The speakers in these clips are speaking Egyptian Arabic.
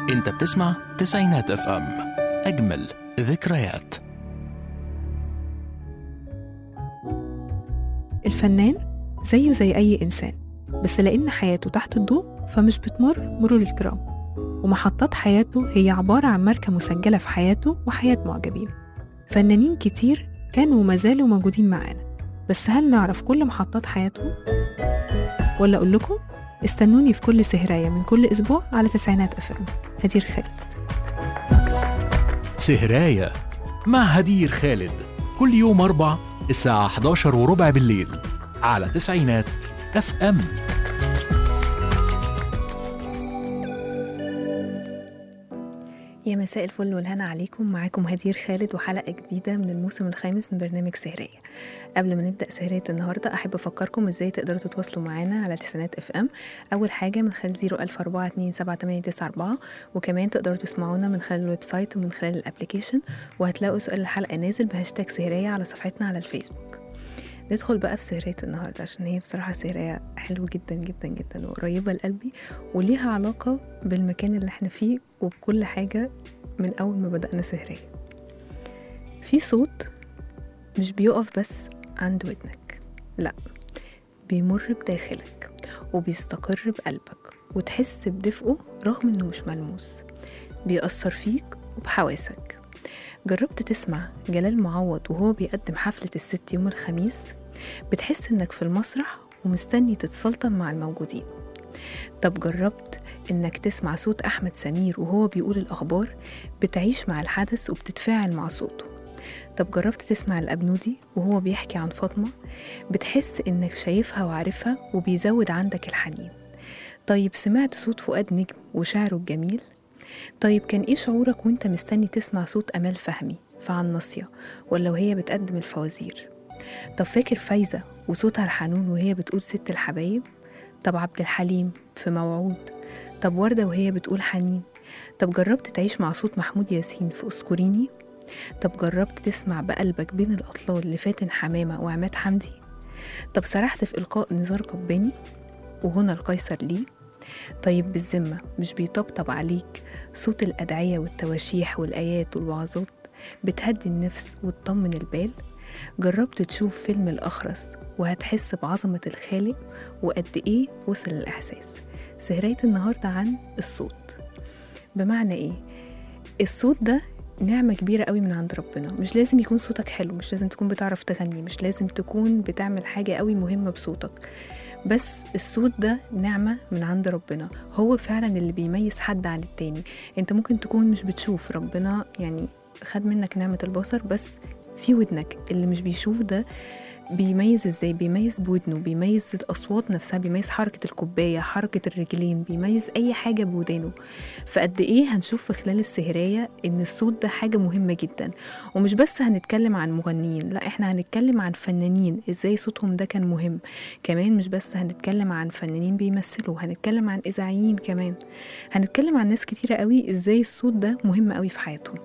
انت بتسمع تسعينات اف ام اجمل ذكريات الفنان زيه زي أي إنسان بس لأن حياته تحت الضوء فمش بتمر مرور الكرام ومحطات حياته هي عبارة عن ماركة مسجلة في حياته وحياة معجبين فنانين كتير كانوا وما زالوا موجودين معانا بس هل نعرف كل محطات حياتهم؟ ولا أقول لكم استنوني في كل سهراية من كل أسبوع على تسعينات أفلام هدير خالد سهراية مع هدير خالد كل يوم أربع الساعة 11 وربع بالليل على تسعينات اف ام يا مساء الفل والهنا عليكم معاكم هدير خالد وحلقة جديدة من الموسم الخامس من برنامج سهرية قبل ما نبدأ سهرية النهاردة أحب أفكركم إزاي تقدروا تتواصلوا معانا على تسعينات اف ام أول حاجة من خلال 014278894 وكمان تقدروا تسمعونا من خلال الويب سايت ومن خلال الابليكيشن وهتلاقوا سؤال الحلقة نازل بهاشتاج سهرية على صفحتنا على الفيسبوك ندخل بقى في سهرية النهاردة عشان هي بصراحة سهرية حلوة جدا جدا جدا وقريبة لقلبي وليها علاقة بالمكان اللي احنا فيه وبكل حاجة من أول ما بدأنا سهرية في صوت مش بيقف بس عند ودنك لا بيمر بداخلك وبيستقر بقلبك وتحس بدفئه رغم انه مش ملموس بيأثر فيك وبحواسك جربت تسمع جلال معوض وهو بيقدم حفلة الست يوم الخميس بتحس انك في المسرح ومستني تتسلطن مع الموجودين طب جربت انك تسمع صوت احمد سمير وهو بيقول الاخبار بتعيش مع الحدث وبتتفاعل مع صوته طب جربت تسمع الأبنودي وهو بيحكي عن فاطمة بتحس إنك شايفها وعارفها وبيزود عندك الحنين طيب سمعت صوت فؤاد نجم وشعره الجميل طيب كان إيه شعورك وإنت مستني تسمع صوت أمال فهمي في عن ناصية ولا وهي بتقدم الفوازير طب فاكر فايزة وصوتها الحنون وهي بتقول ست الحبايب طب عبد الحليم في موعود طب وردة وهي بتقول حنين طب جربت تعيش مع صوت محمود ياسين في أسكوريني طب جربت تسمع بقلبك بين الأطلال لفاتن حمامة وعماد حمدي طب سرحت في إلقاء نزار قباني وهنا القيصر ليه طيب بالذمة مش بيطبطب عليك صوت الأدعية والتواشيح والآيات والوعظات بتهدي النفس وتطمن البال جربت تشوف فيلم الأخرس وهتحس بعظمة الخالق وقد إيه وصل الإحساس سهرية النهاردة عن الصوت بمعنى إيه؟ الصوت ده نعمة كبيرة قوي من عند ربنا مش لازم يكون صوتك حلو مش لازم تكون بتعرف تغني مش لازم تكون بتعمل حاجة قوي مهمة بصوتك بس الصوت ده نعمة من عند ربنا هو فعلا اللي بيميز حد عن التاني انت ممكن تكون مش بتشوف ربنا يعني خد منك نعمة البصر بس في ودنك اللي مش بيشوف ده بيميز ازاي بيميز بودنه بيميز الاصوات نفسها بيميز حركه الكوبايه حركه الرجلين بيميز اي حاجه بودانه فقد ايه هنشوف في خلال السهريه ان الصوت ده حاجه مهمه جدا ومش بس هنتكلم عن مغنيين لا احنا هنتكلم عن فنانين ازاي صوتهم ده كان مهم كمان مش بس هنتكلم عن فنانين بيمثلوا هنتكلم عن اذاعيين كمان هنتكلم عن ناس كتيره قوي ازاي الصوت ده مهم قوي في حياتهم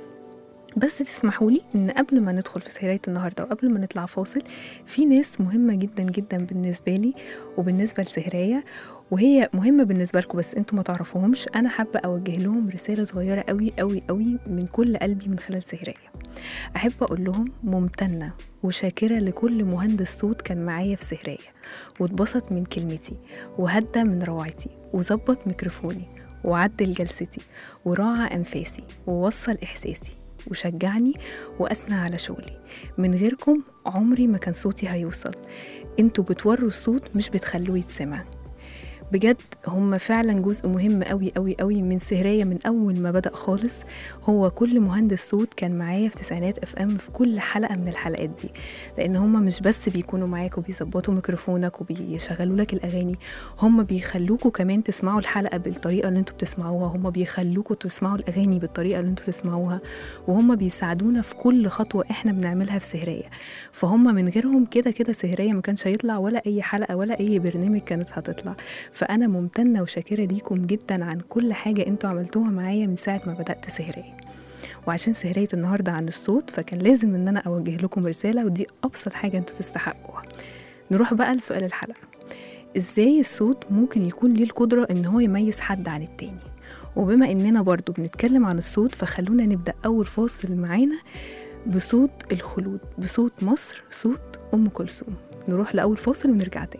بس تسمحوا لي ان قبل ما ندخل في سهرية النهارده وقبل ما نطلع فاصل في ناس مهمه جدا جدا بالنسبه لي وبالنسبه لسهرية وهي مهمه بالنسبه لكم بس انتوا ما تعرفوهمش انا حابه اوجه لهم رساله صغيره قوي قوي قوي من كل قلبي من خلال سهرية احب اقول لهم ممتنه وشاكره لكل مهندس صوت كان معايا في سهرية واتبسط من كلمتي وهدى من روعتي وظبط ميكروفوني وعدل جلستي وراعى انفاسي ووصل احساسي وشجعني وأثنى على شغلي من غيركم عمري ما كان صوتي هيوصل انتوا بتوروا الصوت مش بتخلوه يتسمع بجد هم فعلا جزء مهم قوي قوي قوي من سهرية من أول ما بدأ خالص هو كل مهندس صوت كان معايا في تسعينات اف ام في كل حلقة من الحلقات دي لأن هم مش بس بيكونوا معاك وبيظبطوا ميكروفونك وبيشغلوا لك الأغاني هم بيخلوكوا كمان تسمعوا الحلقة بالطريقة اللي انتوا بتسمعوها هم بيخلوكوا تسمعوا الأغاني بالطريقة اللي انتوا تسمعوها وهم بيساعدونا في كل خطوة احنا بنعملها في سهرية فهم من غيرهم كده كده سهرية ما كانش هيطلع ولا أي حلقة ولا أي برنامج كانت هتطلع فأنا ممتنة وشاكرة ليكم جدا عن كل حاجة انتوا عملتوها معايا من ساعة ما بدأت سهرية وعشان سهرية النهاردة عن الصوت فكان لازم ان انا اوجه لكم رسالة ودي ابسط حاجة انتوا تستحقوها نروح بقى لسؤال الحلقة ازاي الصوت ممكن يكون ليه القدرة ان هو يميز حد عن التاني وبما اننا برضو بنتكلم عن الصوت فخلونا نبدا اول فاصل معانا بصوت الخلود بصوت مصر صوت ام كلثوم نروح لاول فاصل ونرجع تاني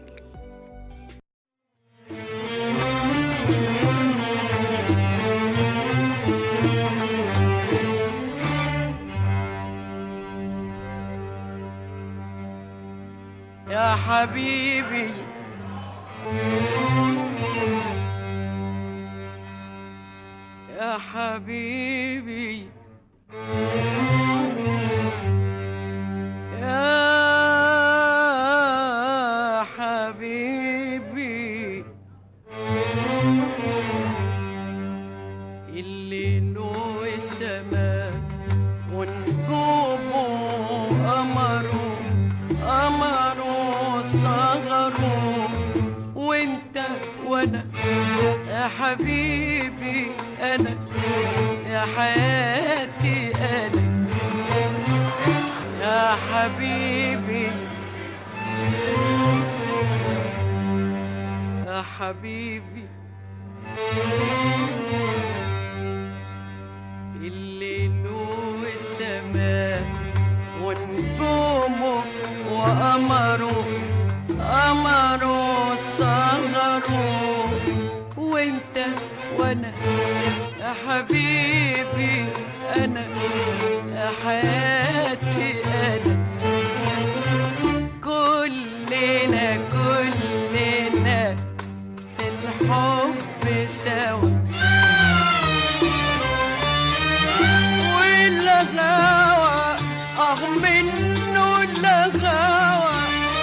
يا حبيبي يا حبيبي يا حبيبي الليل والسماء ونجومه قمره قمره صغره وانت وانا يا حبيبي انا يا حياتي انا يا حبيبي يا حبيبي الليل والسماء ونجومه وقمره قمره صغره وانت وانا يا حبيبي انا يا حياتي انا كلنا كلنا في الحب سوا والغاوى اه منه الغاوى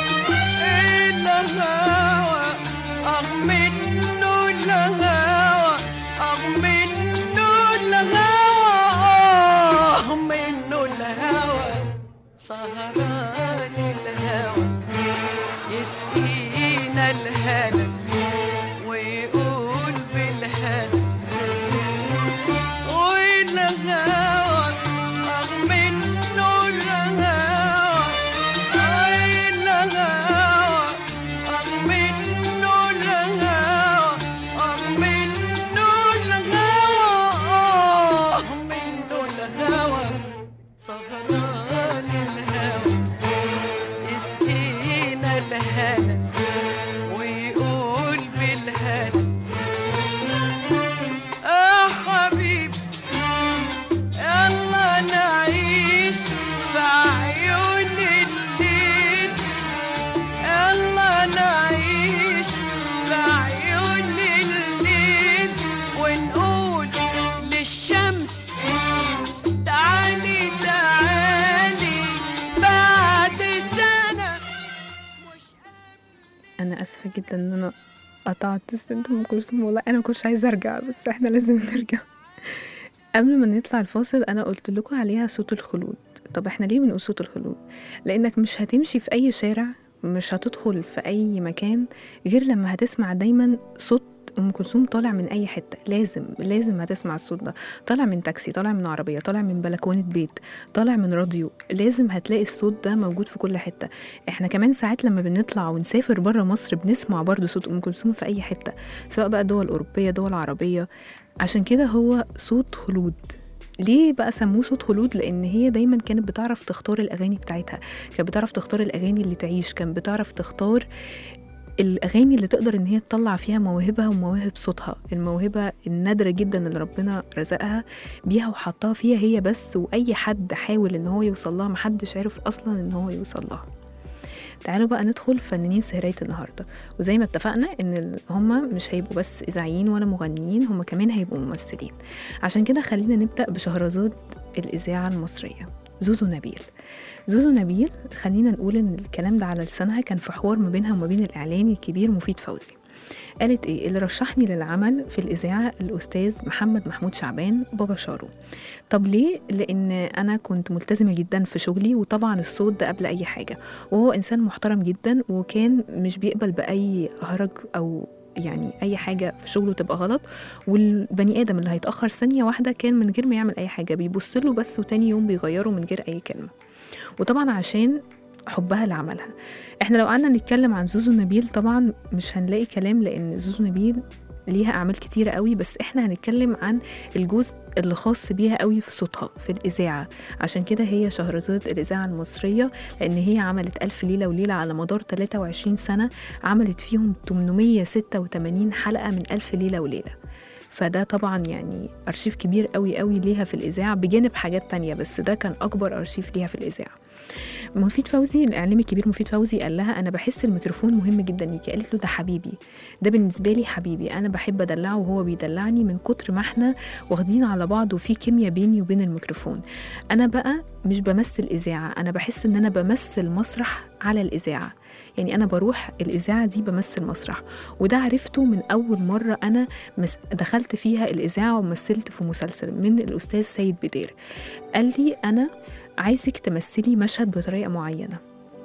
الغاوى اه منه الغاوى اه منه الغاوى اه منه الهوى سهران الهوى يسقينا الهنا ويقول بالهنا والهوى أغ منه الهوى أي الهوى أغ منه الهوى أغ منه الهوى أغ منه الهوى سهران الهوى يسقينا الهنا ويقول بالهنا يا حبيبي يلا نعيش في عيون الليل يلا نعيش في عيون الليل ونقول للشمس تعالي تعالي بعد سنة مش انا اسفه جدا ان انا قطعت الست ام كلثوم والله انا ما كنتش عايزه ارجع بس احنا لازم نرجع قبل ما نطلع الفاصل انا قلت لكم عليها صوت الخلود طب احنا ليه بنقول صوت الخلود لانك مش هتمشي في اي شارع مش هتدخل في اي مكان غير لما هتسمع دايما صوت ام كلثوم طالع من اي حته لازم لازم هتسمع الصوت ده طالع من تاكسي طالع من عربيه طالع من بلكونه بيت طالع من راديو لازم هتلاقي الصوت ده موجود في كل حته احنا كمان ساعات لما بنطلع ونسافر بره مصر بنسمع برضو صوت ام كلثوم في اي حته سواء بقى دول اوروبيه دول عربيه عشان كده هو صوت خلود ليه بقى سموه صوت خلود لان هي دايما كانت بتعرف تختار الاغاني بتاعتها كانت بتعرف تختار الاغاني اللي تعيش كانت بتعرف تختار الاغاني اللي تقدر ان هي تطلع فيها موهبها ومواهب صوتها الموهبه النادره جدا اللي ربنا رزقها بيها وحطها فيها هي بس واي حد حاول ان هو يوصل لها محدش عرف اصلا ان هو يوصل لها تعالوا بقى ندخل فنانين سهرية النهاردة وزي ما اتفقنا ان هما مش هيبقوا بس اذاعيين ولا مغنيين هما كمان هيبقوا ممثلين عشان كده خلينا نبدأ بشهرزاد الإذاعة المصرية زوزو نبيل زوزو نبيل خلينا نقول ان الكلام ده على لسانها كان في حوار ما بينها وما بين الاعلامي الكبير مفيد فوزي قالت ايه اللي رشحني للعمل في الاذاعه الاستاذ محمد محمود شعبان بابا شارو طب ليه لان انا كنت ملتزمه جدا في شغلي وطبعا الصوت ده قبل اي حاجه وهو انسان محترم جدا وكان مش بيقبل باي هرج او يعني اي حاجه في شغله تبقى غلط والبني ادم اللي هيتاخر ثانيه واحده كان من غير ما يعمل اي حاجه بيبص له بس وتاني يوم بيغيره من غير اي كلمه وطبعا عشان حبها لعملها احنا لو قعدنا نتكلم عن زوزو نبيل طبعا مش هنلاقي كلام لان زوزو نبيل ليها اعمال كتيره قوي بس احنا هنتكلم عن الجزء اللي خاص بيها قوي في صوتها في الاذاعه عشان كده هي شهرزاد الاذاعه المصريه لان هي عملت ألف ليله وليله على مدار 23 سنه عملت فيهم 886 حلقه من ألف ليله وليله فده طبعا يعني ارشيف كبير قوي قوي ليها في الاذاعه بجانب حاجات تانية بس ده كان اكبر ارشيف ليها في الاذاعه مفيد فوزي الاعلامي الكبير مفيد فوزي قال لها انا بحس الميكروفون مهم جدا ليكي قالت له ده حبيبي ده بالنسبه لي حبيبي انا بحب ادلعه وهو بيدلعني من كتر ما احنا واخدين على بعض وفي كيمياء بيني وبين الميكروفون انا بقى مش بمثل اذاعه انا بحس ان انا بمثل مسرح على الاذاعه يعني انا بروح الاذاعه دي بمثل مسرح وده عرفته من اول مره انا مس- دخلت فيها الاذاعه ومثلت في مسلسل من الاستاذ سيد بدير قال لي انا عايزك تمثلي مشهد بطريقه معينه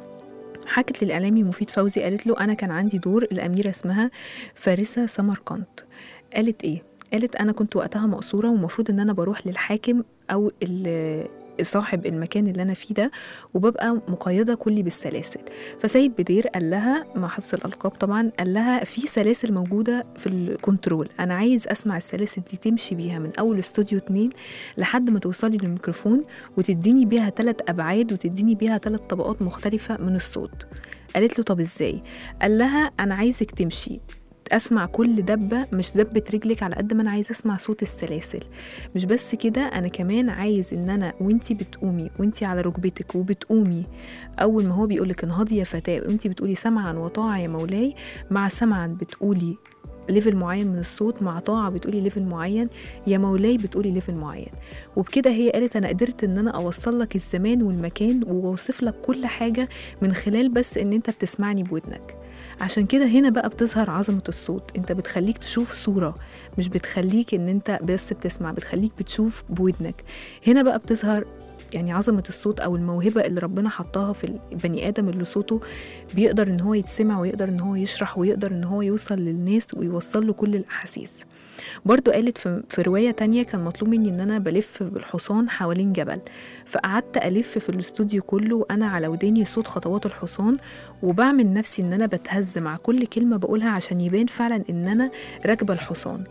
حكت للاعلامي مفيد فوزي قالت له انا كان عندي دور الاميره اسمها فارسه سمرقند قالت ايه قالت انا كنت وقتها مقصوره ومفروض ان انا بروح للحاكم او ال- صاحب المكان اللي انا فيه ده وببقى مقيده كلي بالسلاسل فسيد بدير قال لها مع حفظ الالقاب طبعا قال لها في سلاسل موجوده في الكنترول انا عايز اسمع السلاسل دي تمشي بيها من اول استوديو اتنين لحد ما توصلي للميكروفون وتديني بيها ثلاث ابعاد وتديني بيها ثلاث طبقات مختلفه من الصوت قالت له طب ازاي قال لها انا عايزك تمشي اسمع كل دبه مش دبه رجلك على قد ما انا عايز اسمع صوت السلاسل مش بس كده انا كمان عايز ان انا وانتي بتقومي وانتي على ركبتك وبتقومي اول ما هو بيقولك انهضي يا فتاه وانتي بتقولي سمعا وطاعه يا مولاي مع سمعا بتقولي ليفل معين من الصوت مع طاعة بتقولي ليفل معين يا مولاي بتقولي ليفل معين وبكده هي قالت أنا قدرت إن أنا أوصل لك الزمان والمكان وأوصف لك كل حاجة من خلال بس إن أنت بتسمعني بودنك عشان كده هنا بقى بتظهر عظمة الصوت انت بتخليك تشوف صورة مش بتخليك ان انت بس بتسمع بتخليك بتشوف بودنك هنا بقى بتظهر يعني عظمة الصوت أو الموهبة اللي ربنا حطها في البني آدم اللي صوته بيقدر إن هو يتسمع ويقدر إن هو يشرح ويقدر إن هو يوصل للناس ويوصل له كل الأحاسيس برضو قالت في, في رواية تانية كان مطلوب مني إن أنا بلف بالحصان حوالين جبل فقعدت ألف في الاستوديو كله وأنا على وداني صوت خطوات الحصان وبعمل نفسي إن أنا بتهز مع كل كلمة بقولها عشان يبان فعلا إن أنا راكبة الحصان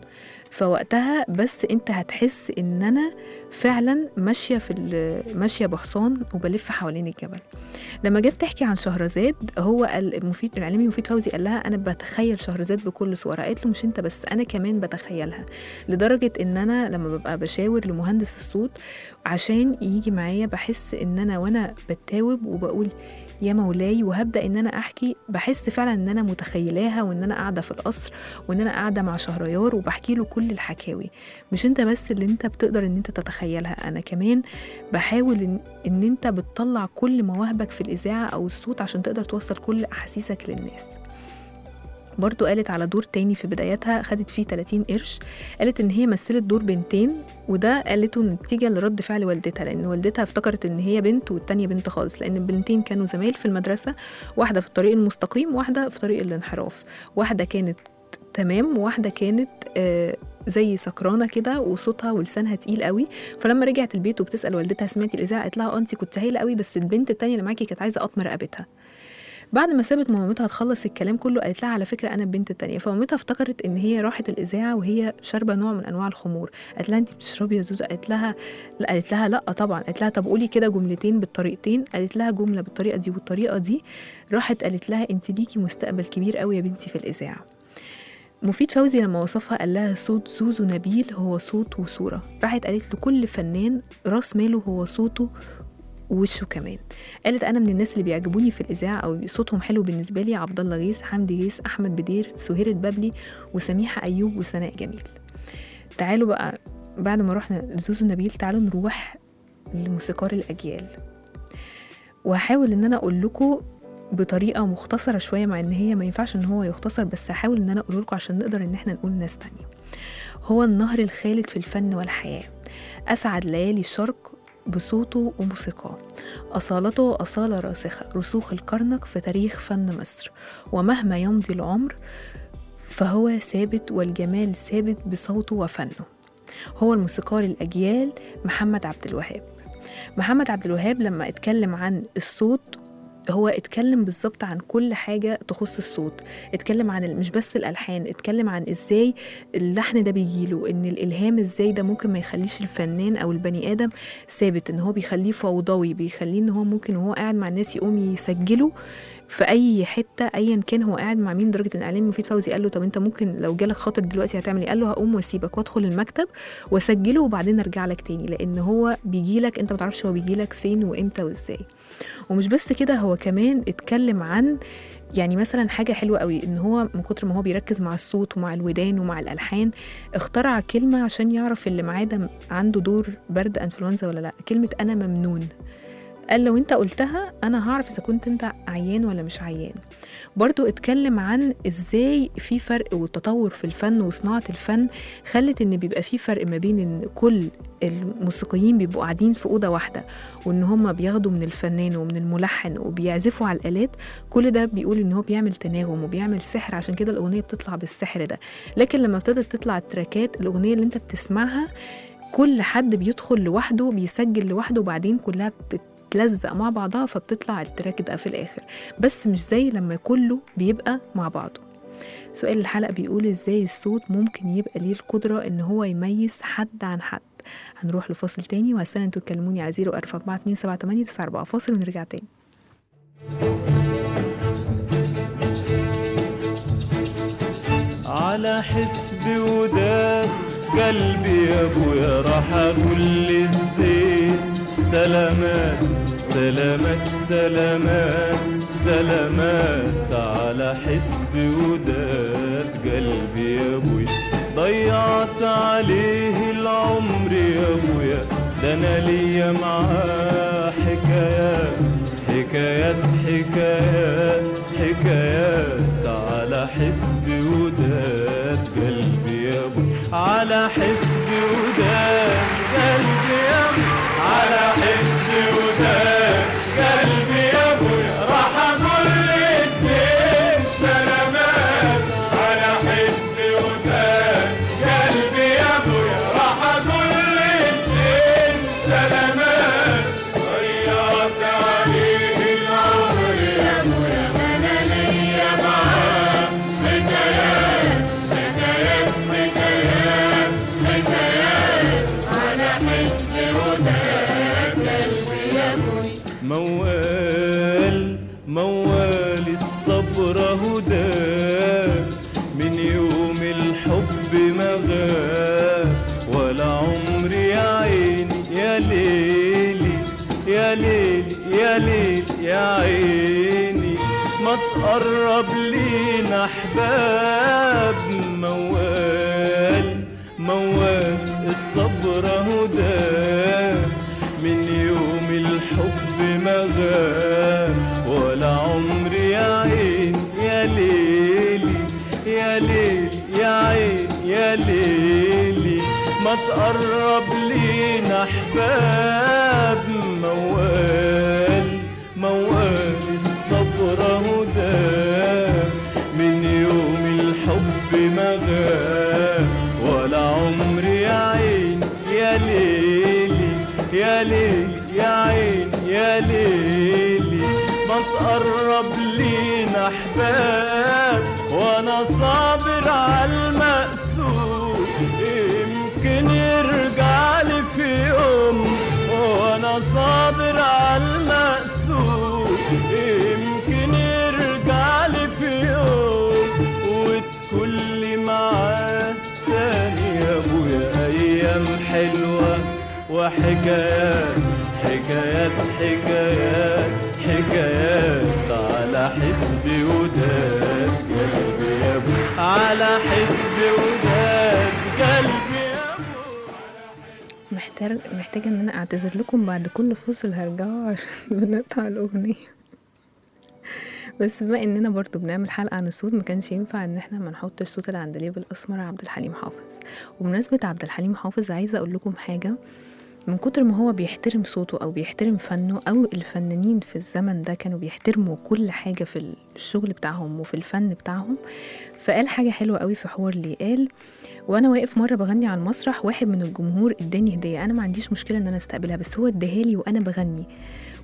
فوقتها بس انت هتحس ان انا فعلا ماشيه في ال- ماشيه بحصان وبلف حوالين الجبل لما جت تحكي عن شهرزاد هو قال مفيد الاعلامي مفيد فوزي قال لها انا بتخيل شهرزاد بكل صورها قالت له مش انت بس انا كمان بتخيلها لدرجه ان انا لما ببقى بشاور لمهندس الصوت عشان يجي معايا بحس ان انا وانا بتاوب وبقول يا مولاي وهبدا ان انا احكي بحس فعلا ان انا متخيلاها وان انا قاعده في القصر وان انا قاعده مع شهريار وبحكي له كل الحكاوي مش انت بس اللي انت بتقدر ان انت تتخيلها انا كمان بحاول ان, إن انت بتطلع كل مواهبك في الاذاعه او الصوت عشان تقدر توصل كل احاسيسك للناس برضو قالت على دور تاني في بداياتها خدت فيه 30 قرش قالت ان هي مثلت دور بنتين وده قالته نتيجة لرد فعل والدتها لان والدتها افتكرت ان هي بنت والتانية بنت خالص لان البنتين كانوا زمايل في المدرسة واحدة في الطريق المستقيم واحدة في طريق الانحراف واحدة كانت تمام وواحدة كانت آه زي سكرانه كده وصوتها ولسانها تقيل قوي فلما رجعت البيت وبتسال والدتها سمعتي الاذاعه قالت لها اه انت كنت هايله قوي بس البنت التانية اللي معاكي كانت عايزه اطمر رقبتها بعد ما سابت مامتها تخلص الكلام كله قالت لها على فكره انا البنت التانية فمامتها افتكرت ان هي راحت الاذاعه وهي شاربه نوع من انواع الخمور قالت لها انت بتشربي يا زوزه قالت لها لا قالت لها لا طبعا قالت لها طب قولي كده جملتين بالطريقتين قالت لها جمله بالطريقه دي والطريقه دي راحت قالت لها انت ليكي مستقبل كبير قوي يا بنتي في الاذاعه مفيد فوزي لما وصفها قال لها صوت زوزو نبيل هو صوت وصورة راحت قالت لكل فنان راس ماله هو صوته ووشه كمان قالت انا من الناس اللي بيعجبوني في الاذاعه او صوتهم حلو بالنسبه لي عبد الله غيث حمدي غيث احمد بدير سهير البابلي وسميحه ايوب وسناء جميل تعالوا بقى بعد ما رحنا لزوزو نبيل تعالوا نروح لموسيقار الاجيال وهحاول ان انا اقول لكم بطريقه مختصره شويه مع ان هي ما ينفعش ان هو يختصر بس هحاول ان انا اقول لكم عشان نقدر ان احنا نقول ناس تانية هو النهر الخالد في الفن والحياه اسعد ليالي الشرق بصوته وموسيقاه أصالته أصالة راسخة رسوخ الكرنك في تاريخ فن مصر ومهما يمضي العمر فهو ثابت والجمال ثابت بصوته وفنه هو الموسيقار الأجيال محمد عبد الوهاب محمد عبد الوهاب لما اتكلم عن الصوت هو اتكلم بالظبط عن كل حاجة تخص الصوت اتكلم عن ال- مش بس الألحان اتكلم عن ازاي اللحن ده بيجيله ان الإلهام ازاي ده ممكن ما يخليش الفنان أو البني آدم ثابت ان هو بيخليه فوضوي بيخليه ان هو ممكن وهو قاعد مع الناس يقوم يسجله في اي حته ايا كان هو قاعد مع مين لدرجه ان اعلامي مفيد فوزي قال له طب انت ممكن لو جالك خاطر دلوقتي هتعمل ايه قال له هقوم واسيبك وادخل المكتب واسجله وبعدين ارجع لك تاني لان هو بيجيلك انت ما تعرفش هو بيجيلك فين وامتى وازاي ومش بس كده هو كمان اتكلم عن يعني مثلا حاجة حلوة قوي ان هو من كتر ما هو بيركز مع الصوت ومع الودان ومع الالحان اخترع كلمة عشان يعرف اللي معاه ده عنده دور برد انفلونزا ولا لا كلمة انا ممنون قال لو انت قلتها انا هعرف اذا كنت انت عيان ولا مش عيان برضو اتكلم عن ازاي في فرق والتطور في الفن وصناعة الفن خلت ان بيبقى في فرق ما بين ان كل الموسيقيين بيبقوا قاعدين في أوضة واحدة وان هم بياخدوا من الفنان ومن الملحن وبيعزفوا على الآلات كل ده بيقول ان هو بيعمل تناغم وبيعمل سحر عشان كده الأغنية بتطلع بالسحر ده لكن لما ابتدت تطلع التراكات الأغنية اللي انت بتسمعها كل حد بيدخل لوحده بيسجل لوحده وبعدين كلها بتتلزق مع بعضها فبتطلع التراك ده في الآخر بس مش زي لما كله بيبقى مع بعضه سؤال الحلقة بيقول ازاي الصوت ممكن يبقى ليه القدرة ان هو يميز حد عن حد هنروح لفاصل تاني وهستنى انتوا تكلموني على 0 4 4 2 7 8 9 4 فاصل ونرجع تاني على حسب وداد قلبي يا ابويا راح اقول للزين سلامات سلامات سلامات سلامات على حسب وداد قلبي يا ابويا ضيعت عليه العمر يا ابويا ده انا ليا معاه حكايات حكايات حكايات حكايات على حسب وداد قلبي يا ابو على حسب وداد قلبي يا ابو على حسب وداد قلبي يا ابو راح اقول للزين سلامات على حسب وداد قلبي يا ابو راح اقول للزين سلامات ضيعت عليه العمر يا ابويا انا ليا معاه حكايات حكايات حكايات حكايات على حسب وداد قلبي يا ابويا موال موال الصبر هدى من يوم الحب ما غاب ولا عمري يا عيني يا ليلي يا ليلي يا ليلي يا عيني ما تقرب لينا احباب موال موال الصبر هدى من يوم الحب ما غاب ولا عمري يا عين يا ليلي يا ليلي يا عين يا ليلي ما تقرب لينا احباب موال موال الصبر هدى من يوم الحب ما غاب ولا عمري يا عين يا ليلي يا ليلي يا عين يا ليلي ما تقرب لينا احباب وانا صابر على المقسوم يمكن يرجع لي في يوم وانا صابر على المقسوم يمكن يرجع لي في يوم وتكون لي معاه تاني يا ابويا ايام حلوه وحكايات حكايات حكايات حكايات على حسب وداد قلبي يا ابو على حسب وداد قلبي يا ابو محتاج محتاجة ان انا اعتذر لكم بعد كل فصل هرجعه عشان بنقطع الاغنية بس بما اننا برضو بنعمل حلقة عن الصوت ما كانش ينفع ان احنا ما نحطش صوت العندليب الاسمر عبد الحليم حافظ وبمناسبة عبد الحليم حافظ عايزة اقول لكم حاجة من كتر ما هو بيحترم صوته او بيحترم فنه او الفنانين في الزمن ده كانوا بيحترموا كل حاجة في الشغل بتاعهم وفي الفن بتاعهم فقال حاجة حلوة قوي في حوار ليه قال وانا واقف مره بغني على المسرح واحد من الجمهور اداني هديه انا ما عنديش مشكله ان انا استقبلها بس هو اداها لي وانا بغني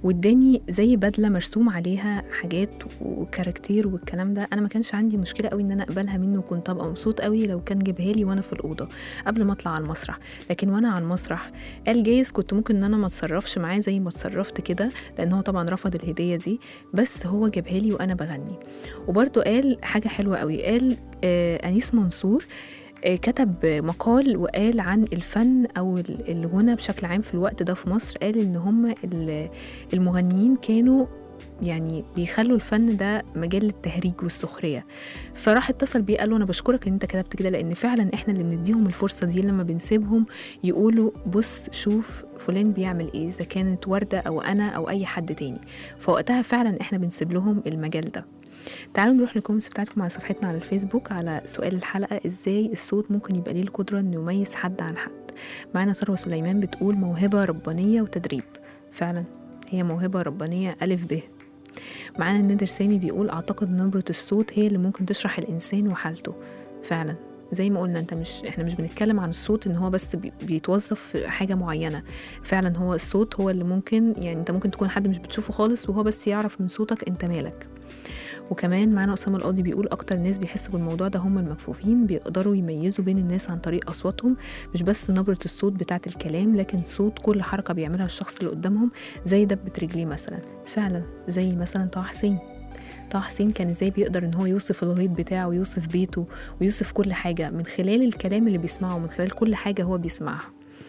واداني زي بدله مرسوم عليها حاجات وكاركتير والكلام ده انا ما كانش عندي مشكله قوي ان انا اقبلها منه وكنت ابقى مبسوط قوي لو كان جابها لي وانا في الاوضه قبل ما اطلع على المسرح لكن وانا على المسرح قال جايز كنت ممكن ان انا ما اتصرفش معاه زي ما اتصرفت كده لان هو طبعا رفض الهديه دي بس هو جابها لي وانا بغني وبرده قال حاجه حلوه قوي قال آه انيس منصور آه، كتب مقال وقال عن الفن او ال- الغنى بشكل عام في الوقت ده في مصر قال ان هم ال- المغنيين كانوا يعني بيخلوا الفن ده مجال للتهريج والسخريه فراح اتصل بيه قال له انا بشكرك ان انت كتبت كده لان فعلا احنا اللي بنديهم الفرصه دي لما بنسيبهم يقولوا بص شوف فلان بيعمل ايه اذا كانت ورده او انا او اي حد تاني فوقتها فعلا احنا بنسيب لهم المجال ده تعالوا نروح للكومنتس بتاعتكم على صفحتنا على الفيسبوك على سؤال الحلقه ازاي الصوت ممكن يبقى ليه القدره انه يميز حد عن حد معانا ثروه سليمان بتقول موهبه ربانيه وتدريب فعلا هي موهبه ربانيه الف ب معانا النادر سامي بيقول اعتقد نبره الصوت هي اللي ممكن تشرح الانسان وحالته فعلا زي ما قلنا انت مش احنا مش بنتكلم عن الصوت ان هو بس بي- بيتوظف في حاجه معينه فعلا هو الصوت هو اللي ممكن يعني انت ممكن تكون حد مش بتشوفه خالص وهو بس يعرف من صوتك انت مالك وكمان معانا أسامة القاضي بيقول أكتر ناس بيحسوا بالموضوع ده هم المكفوفين بيقدروا يميزوا بين الناس عن طريق أصواتهم مش بس نبرة الصوت بتاعة الكلام لكن صوت كل حركة بيعملها الشخص اللي قدامهم زي دبة رجليه مثلا فعلا زي مثلا طه حسين طه حسين كان ازاي بيقدر ان هو يوصف الغيط بتاعه ويوصف بيته ويوصف كل حاجة من خلال الكلام اللي بيسمعه من خلال كل حاجة هو بيسمعها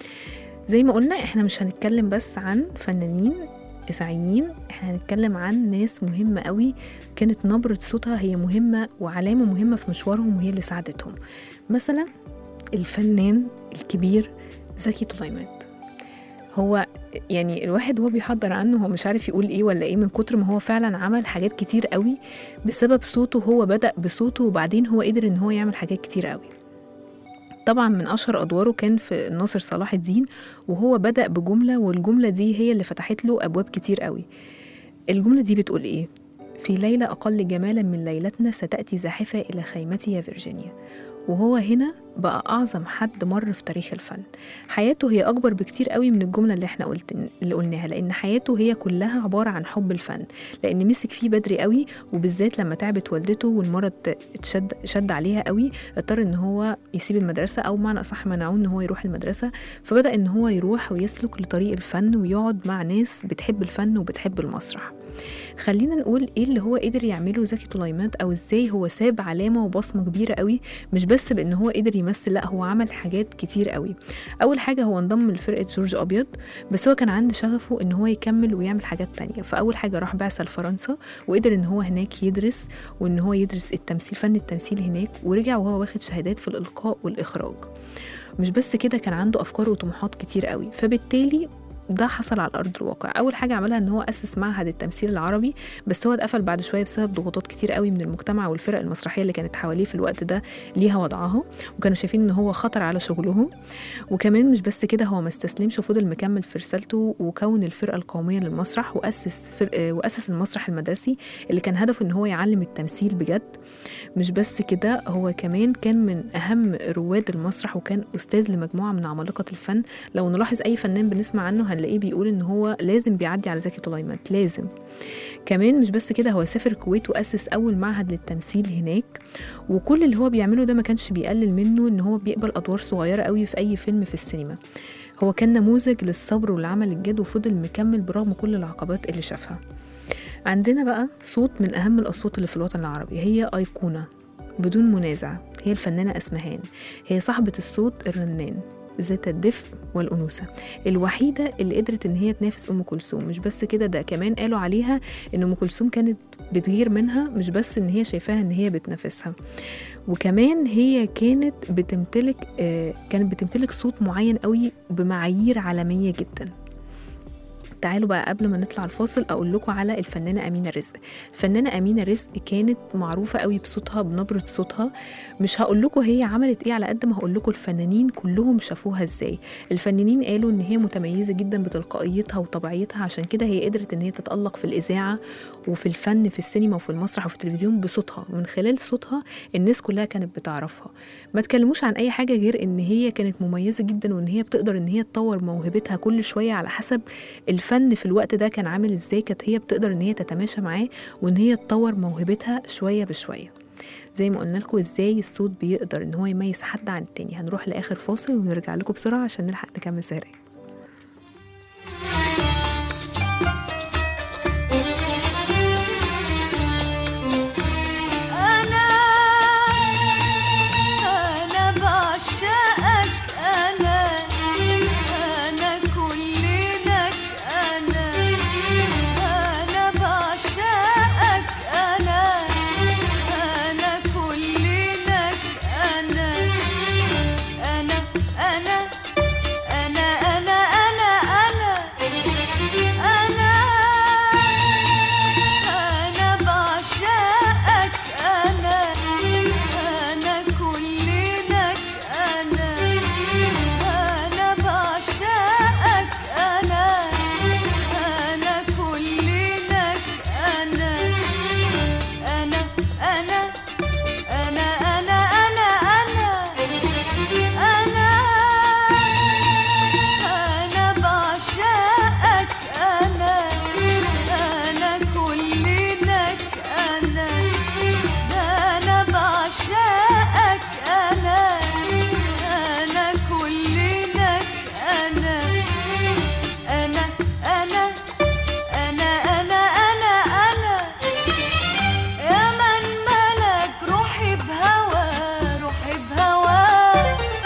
زي ما قلنا احنا مش هنتكلم بس عن فنانين إذاعيين احنا هنتكلم عن ناس مهمة قوي كانت نبرة صوتها هي مهمة وعلامة مهمة في مشوارهم وهي اللي ساعدتهم مثلا الفنان الكبير زكي طليمات هو يعني الواحد وهو بيحضر عنه هو مش عارف يقول ايه ولا ايه من كتر ما هو فعلا عمل حاجات كتير قوي بسبب صوته هو بدأ بصوته وبعدين هو قدر ان هو يعمل حاجات كتير قوي طبعا من اشهر ادواره كان في الناصر صلاح الدين وهو بدأ بجملة والجملة دي هي اللي فتحت له ابواب كتير قوي الجملة دي بتقول ايه في ليلة أقل جمالا من ليلتنا ستأتي زاحفة إلى خيمتي يا فيرجينيا وهو هنا بقى أعظم حد مر في تاريخ الفن حياته هي أكبر بكتير قوي من الجملة اللي احنا قلت اللي قلناها لأن حياته هي كلها عبارة عن حب الفن لأن مسك فيه بدري قوي وبالذات لما تعبت والدته والمرض اتشد شد عليها قوي اضطر ان هو يسيب المدرسة أو معنى أصح منعوه ان هو يروح المدرسة فبدأ ان هو يروح ويسلك لطريق الفن ويقعد مع ناس بتحب الفن وبتحب المسرح خلينا نقول ايه اللي هو قدر يعمله زكي طليمات او ازاي هو ساب علامه وبصمه كبيره قوي مش بس بان هو قدر يمثل لا هو عمل حاجات كتير قوي اول حاجه هو انضم لفرقه جورج ابيض بس هو كان عنده شغفه ان هو يكمل ويعمل حاجات تانية فاول حاجه راح بعثه لفرنسا وقدر ان هو هناك يدرس وان هو يدرس التمثيل فن التمثيل هناك ورجع وهو واخد شهادات في الالقاء والاخراج مش بس كده كان عنده افكار وطموحات كتير قوي فبالتالي ده حصل على ارض الواقع اول حاجه عملها ان هو اسس معهد التمثيل العربي بس هو اتقفل بعد شويه بسبب ضغوطات كتير قوي من المجتمع والفرق المسرحيه اللي كانت حواليه في الوقت ده ليها وضعها وكانوا شايفين ان هو خطر على شغلهم وكمان مش بس كده هو ما استسلمش وفضل مكمل في رسالته وكون الفرقه القوميه للمسرح واسس فرق واسس المسرح المدرسي اللي كان هدفه ان هو يعلم التمثيل بجد مش بس كده هو كمان كان من اهم رواد المسرح وكان استاذ لمجموعه من عمالقه الفن لو نلاحظ اي فنان بنسمع عنه هنلاقيه بيقول ان هو لازم بيعدي على زكي طليمات لازم كمان مش بس كده هو سافر الكويت واسس اول معهد للتمثيل هناك وكل اللي هو بيعمله ده ما كانش بيقلل منه ان هو بيقبل ادوار صغيره قوي في اي فيلم في السينما هو كان نموذج للصبر والعمل الجاد وفضل مكمل برغم كل العقبات اللي شافها عندنا بقى صوت من أهم الأصوات اللي في الوطن العربي هي أيقونة بدون منازع هي الفنانة أسمهان هي صاحبة الصوت الرنان ذات الدفء والأنوثة الوحيدة اللي قدرت إن هي تنافس أم كلثوم مش بس كده ده كمان قالوا عليها إن أم كلثوم كانت بتغير منها مش بس إن هي شايفاها إن هي بتنافسها وكمان هي كانت بتمتلك آه كانت بتمتلك صوت معين قوي بمعايير عالمية جدا تعالوا بقى قبل ما نطلع الفاصل اقول لكم على الفنانه امينه رزق الفنانه امينه رزق كانت معروفه قوي بصوتها بنبره صوتها مش هقول لكم هي عملت ايه على قد ما هقول لكم الفنانين كلهم شافوها ازاي الفنانين قالوا ان هي متميزه جدا بتلقائيتها وطبيعتها عشان كده هي قدرت ان هي تتالق في الاذاعه وفي الفن في السينما وفي المسرح وفي التلفزيون بصوتها ومن خلال صوتها الناس كلها كانت بتعرفها ما تكلموش عن اي حاجه غير ان هي كانت مميزه جدا وان هي بتقدر ان هي تطور موهبتها كل شويه على حسب الفن الفن في الوقت ده كان عامل ازاي كانت هي بتقدر ان هي تتماشى معاه وان هي تطور موهبتها شويه بشويه زي ما قلنا لكم ازاي الصوت بيقدر ان هو يميز حد عن التاني هنروح لاخر فاصل ونرجع لكم بسرعه عشان نلحق نكمل سهرية أنا أنا بعشقك أنا أنا كل لك أنا أنا بعشقك أنا أنا كل لك أنا أنا أنا أنا أنا أنا أنا أنا أنا بعشقك أنا أنا كل لك أنا أنا بعشقك أنا أنا كل لك أنا أنا أنا أنا أنا أنا أنا أنا أنا بعشقك أنا أنا كل لك أنا أنا بعشقك أنا أنا كل لك أنا أنا أنا أنا أنا أنا أنا يا من ملك روحي بهوى روحي بهوى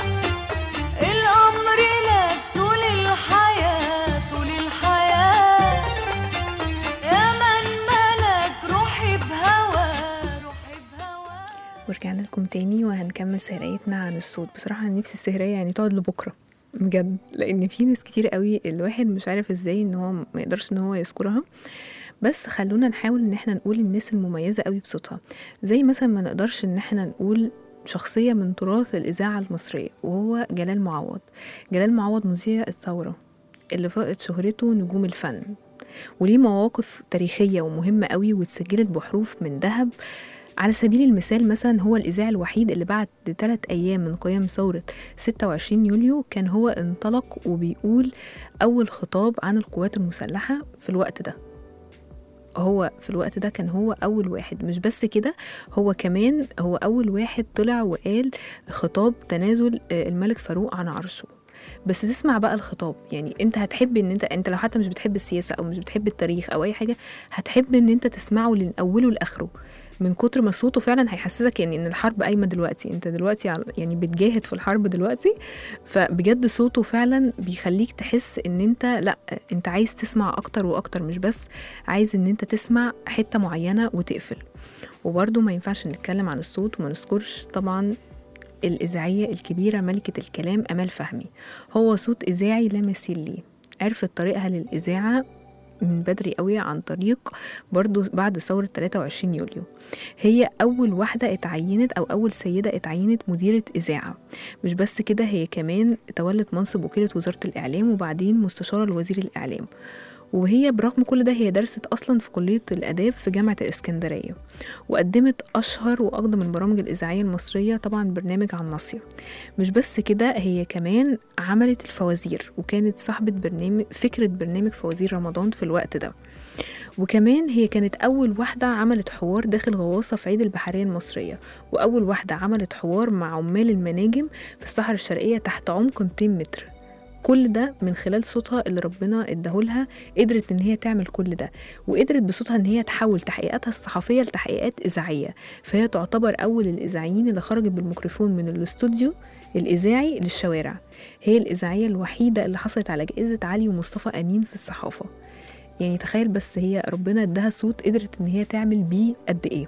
الأمر لك طول الحياة طول الحياة يا من ملك روحي بهوى روحي بهوى ورجعنا لكم تاني وهنكمل سهريتنا عن الصوت بصراحة أنا نفسي السهرية يعني تقعد لبكرة بجد لأن في ناس كتير قوي الواحد مش عارف ازاي ان هو ما يقدرش ان هو يذكرها بس خلونا نحاول ان احنا نقول الناس المميزة قوي بصوتها زي مثلا ما نقدرش ان احنا نقول شخصية من تراث الإذاعة المصرية وهو جلال معوض جلال معوض مذيع الثورة اللي فاقت شهرته نجوم الفن وليه مواقف تاريخية ومهمة قوي واتسجلت بحروف من ذهب على سبيل المثال مثلا هو الإذاعي الوحيد اللي بعد ثلاث أيام من قيام ثورة 26 يوليو كان هو انطلق وبيقول أول خطاب عن القوات المسلحة في الوقت ده هو في الوقت ده كان هو أول واحد مش بس كده هو كمان هو أول واحد طلع وقال خطاب تنازل آه، الملك فاروق عن عرشه بس تسمع بقى الخطاب يعني انت هتحب ان انت انت لو حتى مش بتحب السياسه او مش بتحب التاريخ او اي حاجه هتحب ان انت تسمعه من اوله لاخره من كتر ما صوته فعلا هيحسسك يعني ان الحرب قايمه دلوقتي انت دلوقتي على- يعني بتجاهد في الحرب دلوقتي فبجد صوته فعلا بيخليك تحس ان انت لا انت عايز تسمع اكتر واكتر مش بس عايز ان انت تسمع حته معينه وتقفل وبرضه ما ينفعش نتكلم عن الصوت وما نذكرش طبعا الإذاعية الكبيرة ملكة الكلام أمال فهمي هو صوت إذاعي لا مثيل ليه عرفت طريقها للإذاعة من بدري قوي عن طريق برضو بعد ثورة 23 يوليو هي أول واحدة اتعينت أو أول سيدة اتعينت مديرة إذاعة مش بس كده هي كمان تولت منصب وكيلة وزارة الإعلام وبعدين مستشارة لوزير الإعلام وهي برغم كل ده هي درست أصلا في كلية الآداب في جامعة الإسكندرية وقدمت أشهر وأقدم البرامج الإذاعية المصرية طبعا برنامج عن ناصية مش بس كده هي كمان عملت الفوازير وكانت صاحبة برنامج فكرة برنامج فوازير رمضان في الوقت ده وكمان هي كانت أول واحدة عملت حوار داخل غواصة في عيد البحرية المصرية وأول واحدة عملت حوار مع عمال المناجم في الصحراء الشرقية تحت عمق 200 متر كل ده من خلال صوتها اللي ربنا اداهولها قدرت ان هي تعمل كل ده وقدرت بصوتها ان هي تحول تحقيقاتها الصحفيه لتحقيقات اذاعيه فهي تعتبر اول الاذاعيين اللي خرجت بالميكروفون من الاستوديو الاذاعي للشوارع هي الاذاعيه الوحيده اللي حصلت على جائزه علي ومصطفى امين في الصحافه يعني تخيل بس هي ربنا اداها صوت قدرت ان هي تعمل بيه قد ايه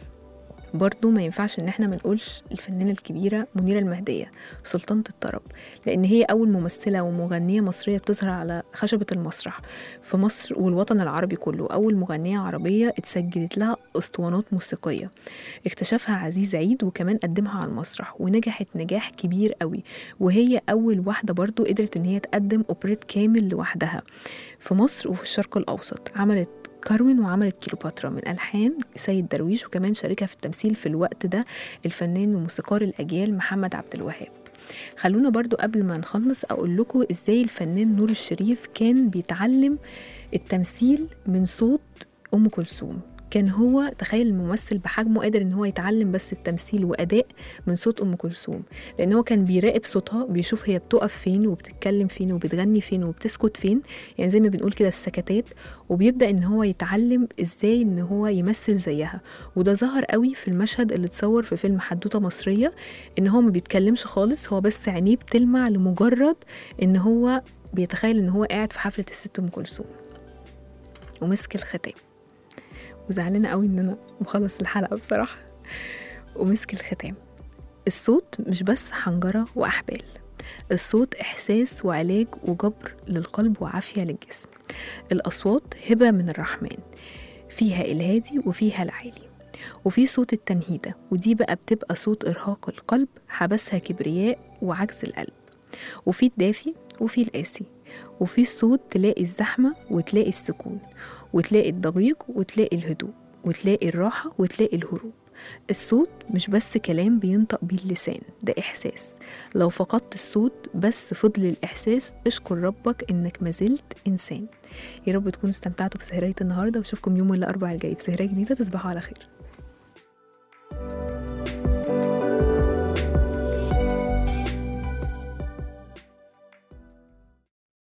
برضو ما ينفعش ان احنا ما نقولش الفنانه الكبيره منيره المهديه سلطانه الطرب لان هي اول ممثله ومغنيه مصريه بتظهر على خشبه المسرح في مصر والوطن العربي كله اول مغنيه عربيه اتسجلت لها اسطوانات موسيقيه اكتشفها عزيز عيد وكمان قدمها على المسرح ونجحت نجاح كبير قوي وهي اول واحده برضو قدرت ان هي تقدم اوبريت كامل لوحدها في مصر وفي الشرق الاوسط عملت كارمن وعملت كيلوباترا من ألحان سيد درويش وكمان شاركها في التمثيل في الوقت ده الفنان وموسيقار الأجيال محمد عبد الوهاب خلونا برضو قبل ما نخلص اقول لكم ازاي الفنان نور الشريف كان بيتعلم التمثيل من صوت ام كلثوم كان هو تخيل الممثل بحجمه قادر ان هو يتعلم بس التمثيل واداء من صوت ام كلثوم لان هو كان بيراقب صوتها بيشوف هي بتقف فين وبتتكلم فين وبتغني فين وبتسكت فين يعني زي ما بنقول كده السكتات وبيبدا ان هو يتعلم ازاي ان هو يمثل زيها وده ظهر قوي في المشهد اللي اتصور في فيلم حدوته مصريه ان هو ما بيتكلمش خالص هو بس عينيه بتلمع لمجرد ان هو بيتخيل ان هو قاعد في حفله الست ام كلثوم ومسك الختام وزعلانه قوي ان انا مخلص الحلقه بصراحه ومسك الختام الصوت مش بس حنجره واحبال الصوت احساس وعلاج وجبر للقلب وعافيه للجسم الاصوات هبه من الرحمن فيها الهادي وفيها العالي وفي صوت التنهيدة ودي بقى بتبقى صوت إرهاق القلب حبسها كبرياء وعجز القلب وفي الدافي وفي القاسي وفي صوت تلاقي الزحمة وتلاقي السكون وتلاقي الضجيج وتلاقي الهدوء وتلاقي الراحة وتلاقي الهروب الصوت مش بس كلام بينطق بيه اللسان ده إحساس لو فقدت الصوت بس فضل الإحساس اشكر ربك إنك ما زلت إنسان يا رب تكونوا استمتعتوا بسهرية النهاردة واشوفكم يوم الأربعاء الجاي في سهرية جديدة تصبحوا على خير